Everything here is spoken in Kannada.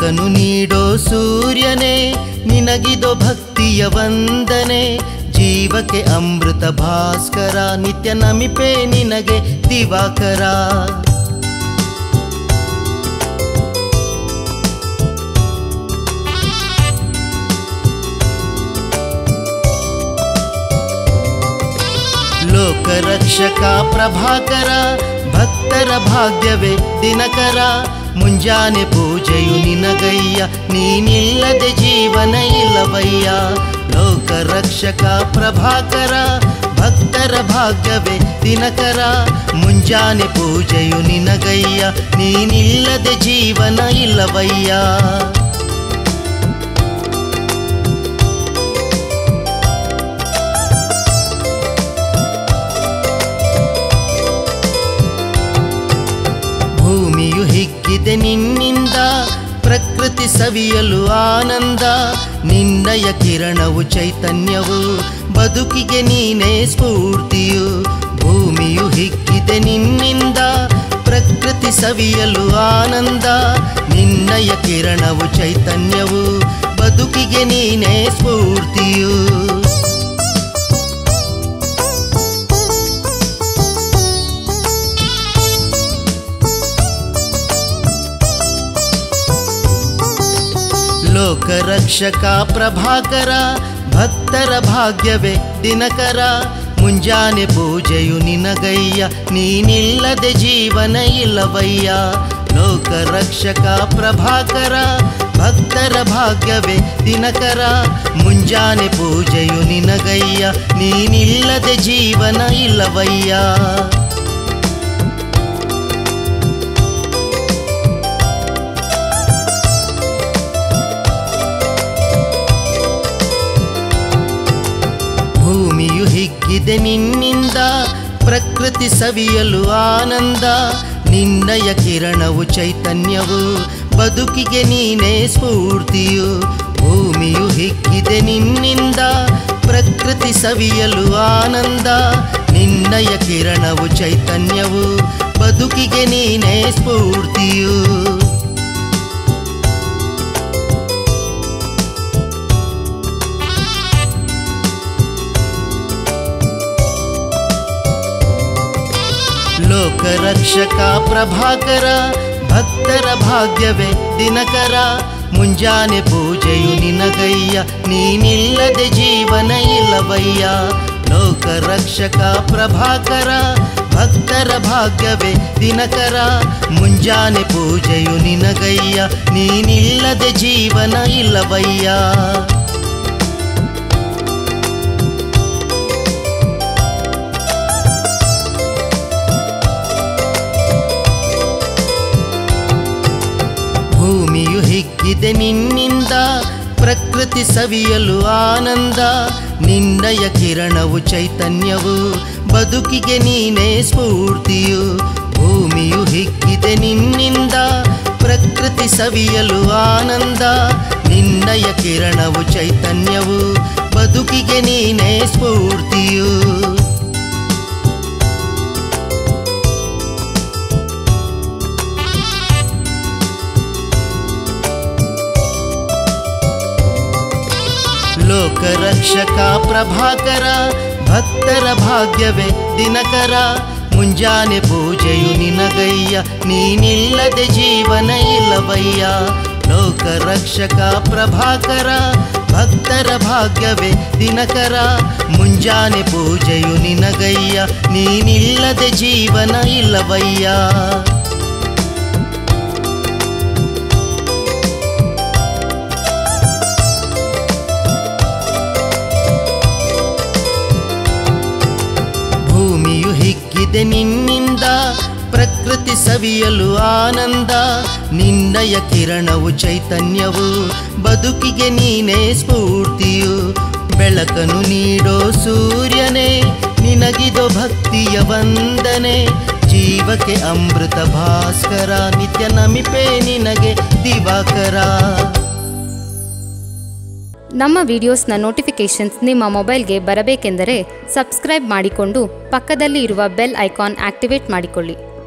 ಬೆಳಕನು ನೀಡೋ ಸೂರ್ಯನೇ ನಿನಗಿದೋ ಭಕ್ತಿಯ ವಂದನೆ ಜೀವಕ್ಕೆ ಅಮೃತ ಭಾಸ್ಕರ ನಿತ್ಯ ನಮಿಪೆ ನಿನಗೆ ದಿವಾಕರ ಲೋಕರಕ್ಷಕ ಪ್ರಭಾಕರ ಭಕ್ತರ ಭಾಗ್ಯವೇ ದಿನಕರ ಮುಂಜಾನೆ ಪೂಜೆಯು ನಿನಗಯ್ಯ ನೀನಿಲ್ಲದೆ ಜೀವನ ಇಲ್ಲವಯ್ಯ ಲೋಕರಕ್ಷಕ ಪ್ರಭಾಕರ ಭಕ್ತರ ಭಾಗ್ಯವೇ ದಿನಕರ ಮುಂಜಾನೆ ಪೂಜೆಯು ನಿನಗಯ್ಯ ನೀನಿಲ್ಲದೆ ಜೀವನ ಇಲ್ಲವಯ್ಯ ಭೂಮಿಯು ಹಿಗ್ಗಿದೆ ನಿನ್ನಿಂದ ಪ್ರಕೃತಿ ಸವಿಯಲು ಆನಂದ ನಿನ್ನಯ ಕಿರಣವು ಚೈತನ್ಯವು ಬದುಕಿಗೆ ನೀನೇ ಸ್ಫೂರ್ತಿಯು ಭೂಮಿಯು ಹಿಗ್ಗಿದೆ ನಿನ್ನಿಂದ ಪ್ರಕೃತಿ ಸವಿಯಲು ಆನಂದ ನಿನ್ನಯ ಕಿರಣವು ಚೈತನ್ಯವು ಬದುಕಿಗೆ ನೀನೇ ಸ್ಫೂರ್ತಿಯು ಲೋಕರಕ್ಷಕ ಪ್ರಭಾಕರ ಭಕ್ತರ ಭಾಗ್ಯವೇ ದಿನಕರ ಮುಂಜಾನೆ ಪೂಜೆಯು ನಿನಗಯ್ಯ ನೀನಿಲ್ಲದೆ ಜೀವನ ಇಲ್ಲವಯ್ಯ ಲೋಕರಕ್ಷಕ ಪ್ರಭಾಕರ ಭಕ್ತರ ಭಾಗ್ಯವೇ ದಿನಕರ ಮುಂಜಾನೆ ಪೂಜೆಯು ನಿನಗಯ್ಯ ನೀನಿಲ್ಲದೆ ಜೀವನ ಇಲ್ಲವಯ್ಯ ಭೂಮಿಯು ಹಿಗ್ಗಿದೆ ನಿನ್ನಿಂದ ಪ್ರಕೃತಿ ಸವಿಯಲು ಆನಂದ ನಿನ್ನಯ ಕಿರಣವು ಚೈತನ್ಯವು ಬದುಕಿಗೆ ನೀನೇ ಸ್ಫೂರ್ತಿಯು ಭೂಮಿಯು ಹಿಗ್ಗಿದೆ ನಿನ್ನಿಂದ ಪ್ರಕೃತಿ ಸವಿಯಲು ಆನಂದ ನಿನ್ನಯ ಕಿರಣವು ಚೈತನ್ಯವು ಬದುಕಿಗೆ ನೀನೇ ಸ್ಫೂರ್ತಿಯು ಲೋಕರಕ್ಷಕ ಪ್ರಭಾಕರ ಭಕ್ತರ ಭಾಗ್ಯವೇ ದಿನಕರ ಮುಂಜಾನೆ ಪೂಜೆಯು ನಿನಗಯ್ಯ ನೀನಿಲ್ಲದೆ ಜೀವನ ಇಲ್ಲವಯ್ಯ ಲೋಕರಕ್ಷಕ ಪ್ರಭಾಕರ ಭಕ್ತರ ಭಾಗ್ಯವೇ ದಿನಕರ ಮುಂಜಾನೆ ಪೂಜೆಯು ನಿನಗಯ್ಯ ನೀನಿಲ್ಲದೆ ಜೀವನ ಇಲ್ಲವಯ್ಯ ಭೂಮಿಯು ಹಿಗ್ಗಿದೆ ನಿನ್ನಿಂದ ಪ್ರಕೃತಿ ಸವಿಯಲು ಆನಂದ ನಿನ್ನಯ ಕಿರಣವು ಚೈತನ್ಯವು ಬದುಕಿಗೆ ನೀನೇ ಸ್ಫೂರ್ತಿಯು ಭೂಮಿಯು ಹಿಗ್ಗಿದೆ ನಿನ್ನಿಂದ ಪ್ರಕೃತಿ ಸವಿಯಲು ಆನಂದ ನಿನ್ನಯ ಕಿರಣವು ಚೈತನ್ಯವು ಬದುಕಿಗೆ ನೀನೇ ಸ್ಫೂರ್ತಿಯು ಲೋಕರಕ್ಷಕ ಪ್ರಭಾಕರ ಭಕ್ತರ ಭಾಗ್ಯವೇ ದಿನಕರ ಮುಂಜಾನೆ ಪೂಜೆಯು ನಿನಗಯ್ಯ ನೀನಿಲ್ಲದೆ ಜೀವನ ಇಲ್ಲವಯ್ಯ ಲೋಕರಕ್ಷಕ ಪ್ರಭಾಕರ ಭಕ್ತರ ಭಾಗ್ಯವೇ ದಿನಕರ ಮುಂಜಾನೆ ಪೂಜೆಯು ನಿನಗಯ್ಯ ನೀನಿಲ್ಲದೆ ಜೀವನ ಇಲ್ಲವಯ್ಯ ಭೂಮಿಯು ಹಿಗ್ಗಿದೆ ನಿನ್ನಿಂದ ಪ್ರಕೃತಿ ಸವಿಯಲು ಆನಂದ ನಿನ್ನಯ ಕಿರಣವು ಚೈತನ್ಯವು ಬದುಕಿಗೆ ನೀನೇ ಸ್ಫೂರ್ತಿಯು ಬೆಳಕನು ನೀಡೋ ಸೂರ್ಯನೇ ನಿನಗಿದೋ ಭಕ್ತಿಯ ವಂದನೆ ಜೀವಕ್ಕೆ ಅಮೃತ ಭಾಸ್ಕರ ನಿತ್ಯ ನಮಿಪೆ ನಿನಗೆ ದಿವಾಕರ ನಮ್ಮ ವಿಡಿಯೋಸ್ನ ನೋಟಿಫಿಕೇಷನ್ಸ್ ನಿಮ್ಮ ಮೊಬೈಲ್ಗೆ ಬರಬೇಕೆಂದರೆ ಸಬ್ಸ್ಕ್ರೈಬ್ ಮಾಡಿಕೊಂಡು ಪಕ್ಕದಲ್ಲಿ ಇರುವ ಬೆಲ್ ಐಕಾನ್ ಆಕ್ಟಿವೇಟ್ ಮಾಡಿಕೊಳ್ಳಿ